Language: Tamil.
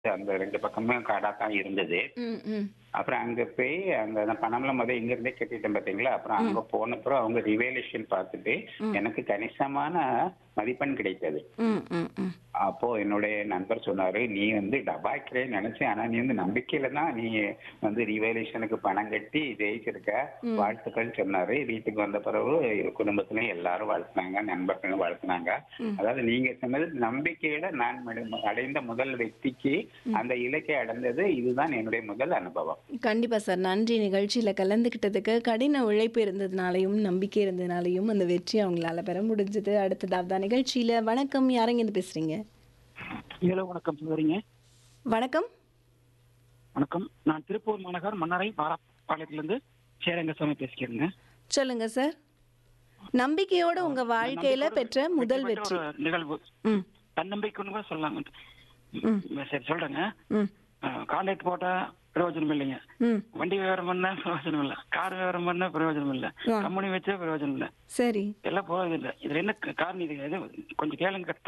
அந்த ரெண்டு பக்கமும் காடா தான் இருந்தது ம் ம் அப்புறம் அங்க போய் அந்த அந்த பணம்லாம் முதல் இங்க இருந்தே கட்டிட்டேன் பாத்தீங்களா அப்புறம் அங்க போனப்புறம் அவங்க ரிவேலேஷன் பார்த்துட்டு எனக்கு கணிசமான மதிப்பெண் கிடைத்தது ம் ம் ம் அப்போ என்னுடைய நண்பர் சொன்னாரு நீ வந்து டபாய்க்கிறேன்னு நினைச்சேன் ஆனா நீ வந்து நம்பிக்கையில தான் நீ வந்து ரிவேலேஷனுக்கு பணம் கட்டி ஜெயிச்சிருக்க வாழ்த்துக்கள் சொன்னாரு வீட்டுக்கு வந்த பிறகு குடும்பத்திலயும் எல்லாரும் வாழ்த்துனாங்க நண்பர்களும் வாழ்த்துனாங்க அதாவது நீங்க சொன்னது நம்பிக்கையில நான் மடு- அடைந்த முதல் வெற்றிக்கு அந்த இலக்கை அடைந்தது இதுதான் என்னுடைய முதல் அனுபவம் கண்டிப்பா சார் நன்றி நிகழ்ச்சியில கலந்துக்கிட்டதுக்கு கடின உழைப்பு இருந்ததுனாலையும் நம்பிக்கை இருந்ததுனாலையும் அந்த வெற்றி அவங்களால பெற முடிஞ்சது அடுத்ததாவது நிகழ்ச்சியில வணக்கம் யாரங்க இருந்து பேசுறீங்க ஹலோ வணக்கம் சொல்லுறீங்க வணக்கம் வணக்கம் நான் திருப்பூர் மாநகர் மன்னரை பாலத்திலிருந்து சேரங்கசாமி பேசிக்கிறேங்க சொல்லுங்க சார் நம்பிக்கையோட உங்க வாழ்க்கையில பெற்ற முதல் வெற்றி பெற்ற வெற்றி ஒரு நிகழ்வு ம் தன்னம்பிக்கைன்னு கூட சொல்லலாம் ம். சரி சொல்றேங்க ம் கான்ட்ராக்ட் போட்டா பிரயோஜனம் இல்லைங்க ம் வண்டி விவரம் பண்ணா பிரயோஜனம் இல்ல கார் விவரம் பண்ணா பிரயோஜனம் இல்ல ஆ. கம்பெனி வச்சா பிரயோஜனம் இல்ல சரி எல்லாம் போறது இல்ல இதுல என்ன காரணம் இது எது கொஞ்சம் கேளுங்க கட்